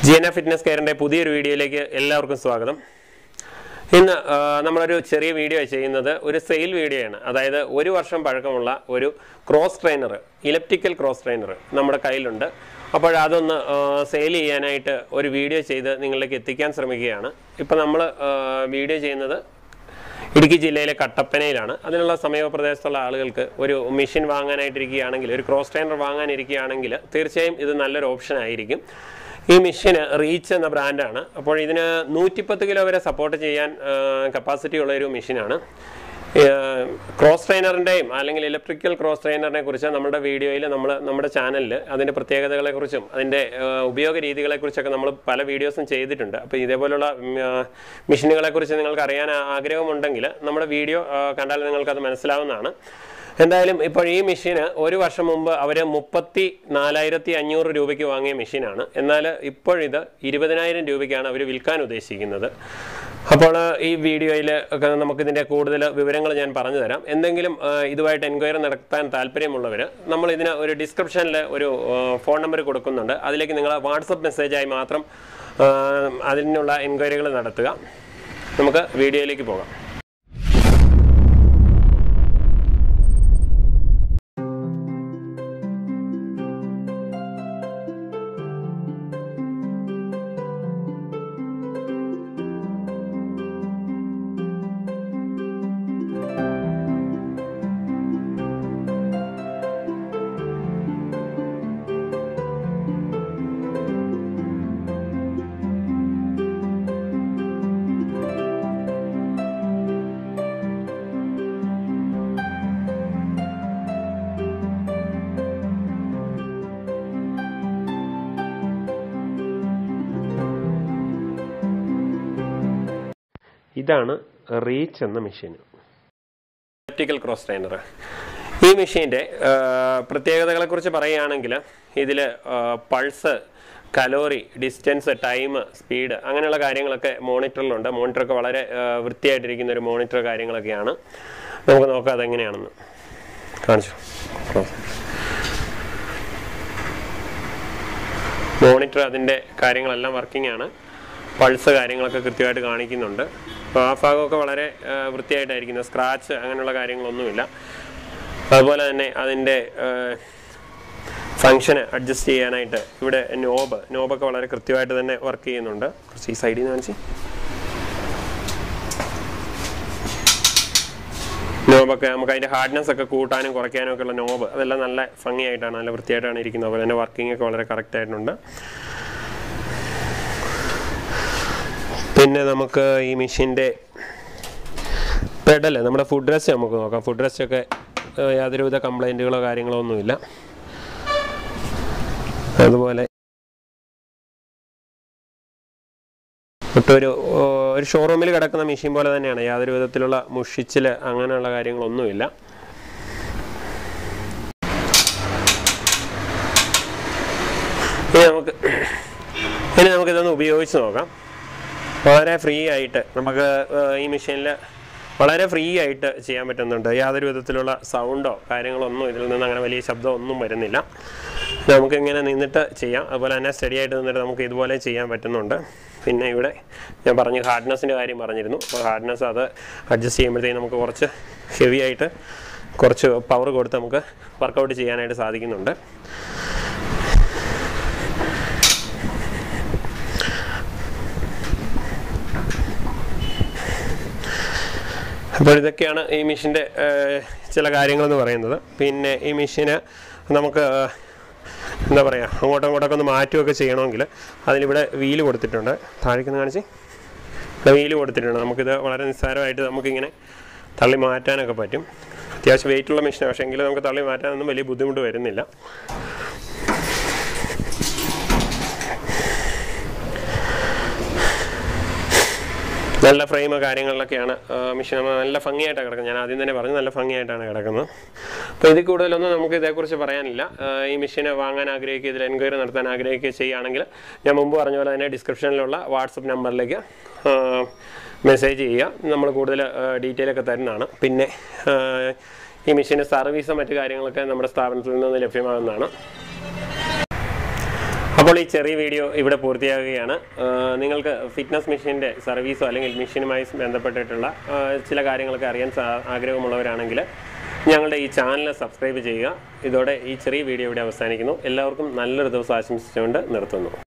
G N A fitness കെയറിൻ്റെ പുതിയൊരു വീഡിയോയിലേക്ക് എല്ലാവർക്കും സ്വാഗതം ഇന്ന് ആ, നമ്മളൊരു ചെറിയ വീഡിയോ ചെയ്യുന്നത് ഒരു സെയിൽ വീഡിയോ ആണ് അതായത് ഒരു വർഷം പഴക്കമുള്ള ഒരു cross trainer electrical cross trainer നമ്മുടെ കയ്യിലുണ്ട് അപ്പോൾ അതൊന്ന് സെയിൽ ചെയ്യാനായിട്ട് ഒരു വീഡിയോ ചെയ്ത് നിങ്ങളിലേക്ക് എത്തിക്കാൻ ശ്രമിക്കുകയാണ് ഇപ്പോൾ നമ്മൾ വീഡിയോ ചെയ്യുന്നത് ഇടുക്കി ജില്ലയിലെ കട്ടപ്പനയിലാണ് അതിനുള്ള സമീപപ്രദേശത്തുള്ള ആളുകൾക്ക് ഒരു മെഷീൻ വാങ്ങാനായിട്ടിരിക്കുകയാണെങ്കിൽ ഒരു ക്രോസ് ട്രെയിനർ വാങ്ങാനിരിക്കുകയാണെങ്കിൽ തീർച്ചയായും ഇത് നല്ലൊരു ഓപ്ഷൻ ആയിരിക്കും ഈ മെഷീന് റീച്ച് എന്ന ബ്രാൻഡാണ് അപ്പോൾ ഇതിന് നൂറ്റിപ്പത്ത് കിലോ വരെ സപ്പോർട്ട് ചെയ്യാൻ കപ്പാസിറ്റി ഉള്ള ഒരു മെഷീനാണ് ക്രോസ് ട്രെയിനറിൻ്റെയും അല്ലെങ്കിൽ ഇലക്ട്രിക്കൽ ക്രോസ് ട്രെയിനറിനെ കുറിച്ച് നമ്മുടെ വീഡിയോയിൽ നമ്മൾ നമ്മുടെ ചാനലിൽ അതിൻ്റെ പ്രത്യേകതകളെക്കുറിച്ചും അതിൻ്റെ ഏഹ്, ഉപയോഗ രീതികളെക്കുറിച്ചൊക്കെ നമ്മൾ പല വീഡിയോസും ചെയ്തിട്ടുണ്ട് അപ്പോൾ ഇതേപോലുള്ള മെഷീനുകളെക്കുറിച്ച് നിങ്ങൾക്ക് അറിയാൻ ആ- ആഗ്രഹമുണ്ടെങ്കിൽ നമ്മുടെ വീഡിയോ ഏഹ്, കണ്ടാൽ നിങ്ങൾക്കത് മനസ്സിലാവുന്നതാണ് എന്തായാലും ഇപ്പോൾ ഈ മെഷീന് ഒരു വർഷം മുമ്പ് അവർ മുപ്പത്തി നാലായിരത്തി അഞ്ഞൂറ് രൂപയ്ക്ക് വാങ്ങിയ മെഷീനാണ് എന്നാൽ ഇപ്പോഴിത് ഇരുപതിനായിരം രൂപയ്ക്കാണ് അവർ വിൽക്കാൻ ഉദ്ദേശിക്കുന്നത് അപ്പോൾ ഈ വീഡിയോയിൽ ഒക്കെ നമുക്കിതിൻ്റെ കൂടുതൽ വിവരങ്ങൾ ഞാൻ പറഞ്ഞു തരാം എന്തെങ്കിലും ആ, ഇതുമായിട്ട് എൻക്വയറി നടത്താൻ താല്പര്യമുള്ളവർ നമ്മൾ ഇതിന് ഒരു ഡിസ്ക്രിപ്ഷനിൽ ഒരു ഫോൺ നമ്പർ കൊടുക്കുന്നുണ്ട് അതിലേക്ക് നിങ്ങൾ വാട്സപ്പ് മെസ്സേജായി മാത്രം ആ, അതിനുള്ള എൻക്വയറികൾ നടത്തുക നമുക്ക് വീഡിയോയിലേക്ക് പോകാം ഇതാണ് റീച്ച് എന്ന മെഷീൻ ഇലക്ട്രിക്കൽ ക്രോസ് ട്രെയിനർ ഈ മെഷീൻ്റെ പ്രത്യേകതകളെക്കുറിച്ച് പറയുകയാണെങ്കിൽ ഇതിൽ pulse calorie distance time speed അങ്ങനെയുള്ള കാര്യങ്ങളൊക്കെ മോണിറ്ററിലുണ്ട് മോണിറ്ററൊക്കെ വളരെ ആ, വൃത്തിയായിട്ടിരിക്കുന്ന ഒരു മോണിറ്റർ കാര്യങ്ങളൊക്കെയാണ് നമുക്ക് നോക്കാം അതെങ്ങനെയാണെന്ന് കാണിച്ചു മോണിറ്റർ അതിൻ്റെ കാര്യങ്ങളെല്ലാം വർക്കിംഗ് ആണ് പൾസ് കാര്യങ്ങളൊക്കെ കൃത്യമായിട്ട് കാണിക്കുന്നുണ്ട് അപ്പോൾ ആ ഭാഗമൊക്കെ വളരെ ആ, വൃത്തിയായിട്ടായിരിക്കുന്നത് സ്ക്രാച്ച് അങ്ങനെയുള്ള കാര്യങ്ങളൊന്നുമില്ല അതുപോലെ തന്നെ അതിൻ്റെ ഫങ്ഷന് അഡ്ജസ്റ്റ് ചെയ്യാനായിട്ട് ഇവിടെ നോബ് നോബൊക്കെ വളരെ കൃത്യമായിട്ട് തന്നെ വർക്ക് ചെയ്യുന്നുണ്ട് കുറച്ച് ഈ സൈഡിൽ നിന്ന് കാണിച്ച് നോബൊക്കെ നമുക്ക് അതിൻ്റെ ഹാർഡ്നെസ് ഒക്കെ കൂട്ടാനും കുറയ്ക്കാനും ഒക്കെ ഉള്ള നോബ് അതെല്ലാം നല്ല ഭംഗിയായിട്ടാണ് നല്ല വൃത്തിയായിട്ടാണ് ഇരിക്കുന്നത് അതുപോലെ തന്നെ വർക്കിംഗ് ഒക്കെ വളരെ കറക്റ്റ് ആയിട്ടുണ്ട് പിന്നെ നമുക്ക് ഈ മെഷീൻ്റെ പെഡല് നമ്മുടെ ഫുഡ് റെസ്റ്റ് നമുക്ക് നോക്കാം ഫുഡ് റെസ്റ്റ് ഒക്കെ ഏഹ്, യാതൊരുവിധ കംപ്ലൈൻറ്റുകളോ കാര്യങ്ങളോ ഒന്നുമില്ല അതുപോലെ ഒട്ടൊരു ഓ, ഒരു ഷോറൂമിൽ കിടക്കുന്ന മെഷീൻ പോലെ തന്നെയാണ് യാതൊരു വിധത്തിലുള്ള മുഷിച്ചിൽ അങ്ങനെയുള്ള കാര്യങ്ങളൊന്നുമില്ല ഇനി നമുക്ക് ഇനി നമുക്കിതൊന്ന് ഉപയോഗിച്ച് നോക്കാം വളരെ ഫ്രീ ആയിട്ട് നമുക്ക് ഏഹ്, ഈ മെഷീനിൽ വളരെ ഫ്രീ ആയിട്ട് ചെയ്യാൻ പറ്റുന്നുണ്ട് യാതൊരു വിധത്തിലുള്ള സൗണ്ടോ കാര്യങ്ങളോ ഒന്നും ഇതിൽ നിന്ന് അങ്ങനെ വലിയ ശബ്ദം ഒന്നും വരുന്നില്ല നമുക്ക് ഇങ്ങനെ നിന്നിട്ട് ചെയ്യാം അതുപോലെ തന്നെ സ്റ്റഡി ആയിട്ട് നിന്നിട്ട് നമുക്ക് ഇതുപോലെ ചെയ്യാൻ പറ്റുന്നുണ്ട് പിന്നെ ഇവിടെ ഞാൻ പറഞ്ഞു ഹാർഡ്നെസ്സിൻ്റെ കാര്യം പറഞ്ഞിരുന്നു അപ്പോൾ ഹാർഡ്നെസ് അത് അഡ്ജസ്റ്റ് ചെയ്യുമ്പോഴത്തേക്കും നമുക്ക് കുറച്ച് ഹെവി ആയിട്ട് കുറച്ച് പവർ കൊടുത്ത് നമുക്ക് വർക്കൗട്ട് ചെയ്യാനായിട്ട് സാധിക്കുന്നുണ്ട് അപ്പോൾ ഇതൊക്കെയാണ് ഈ മെഷീൻ്റെ ചില കാര്യങ്ങളെന്ന് പറയുന്നത് പിന്നെ ഈ മെഷീന് നമുക്ക് ഏഹ്, എന്താ പറയുക അങ്ങോട്ടും ഇങ്ങോട്ടൊക്കെ ഒന്ന് മാറ്റുകയൊക്കെ ചെയ്യണമെങ്കിൽ അതിലിവിടെ വീല് കൊടുത്തിട്ടുണ്ട് താഴേക്കൊന്ന് കാണിച്ച് ഇവിടെ വീല് കൊടുത്തിട്ടുണ്ട് നമുക്കിത് വളരെ നിസ്സാരമായിട്ട് നമുക്കിങ്ങനെ തള്ളി മാറ്റാനൊക്കെ പറ്റും അത്യാവശ്യം വെയിറ്റുള്ള മെഷീനാണ് പക്ഷേ എങ്കിലും നമുക്ക് തള്ളി മാറ്റാനൊന്നും വലിയ ബുദ്ധിമുട്ട് വരുന്നില്ല നല്ല ഫ്രെയിം കാര്യങ്ങളിലൊക്കെയാണ് മെഷീൻ നല്ല ഭംഗിയായിട്ടാണ് കിടക്കുന്നത് ഞാൻ ആദ്യം തന്നെ പറഞ്ഞു നല്ല ഭംഗിയായിട്ടാണ് കിടക്കുന്നത് അപ്പോൾ ഇതിൽ കൂടുതലൊന്നും നമുക്ക് ഇതേക്കുറിച്ച് പറയാനില്ല ആ, ഈ മെഷീൻ വാങ്ങാൻ ആഗ്രഹിക്കുക ഇതിൽ എൻക്വയറി നടത്താൻ ആഗ്രഹിക്കുക ചെയ്യുകയാണെങ്കിൽ ഞാൻ മുമ്പ് പറഞ്ഞ പോലെ തന്നെ ഡിസ്ക്രിപ്ഷനിലുള്ള വാട്സപ്പ് നമ്പറിലേക്ക് മെസ്സേജ് ചെയ്യുക നമ്മൾ കൂടുതൽ ഡീറ്റെയിൽ ഒക്കെ തരുന്നതാണ് പിന്നെ ആ, ഈ മെഷീൻ്റെ സർവീസും മറ്റു കാര്യങ്ങളൊക്കെ നമ്മുടെ സ്ഥാപനത്തിൽ നിന്ന് ലഭ്യമാകുന്നതാണ് അപ്പോൾ അപ്പോൾ ഈ ചെറിയ വീഡിയോ ഇവിടെ പൂർത്തിയാകുകയാണ് ആ, നിങ്ങൾക്ക് ഫിറ്റ്നസ് മെഷീൻ്റെ സർവീസോ അല്ലെങ്കിൽ മെഷീനുമായി ബന്ധപ്പെട്ടിട്ടുള്ള ആ, ചില കാര്യങ്ങളൊക്കെ അറിയാൻ സാ- ആഗ്രഹമുള്ളവരാണെങ്കിൽ ഞങ്ങളുടെ ഈ ചാനൽ സബ്സ്ക്രൈബ് ചെയ്യുക ഇതോടെ ഈ ചെറിയ വീഡിയോ ഇവിടെ അവസാനിക്കുന്നു എല്ലാവർക്കും നല്ലൊരു ദിവസം ആശംസിച്ചുകൊണ്ട് നിർത്തുന്നു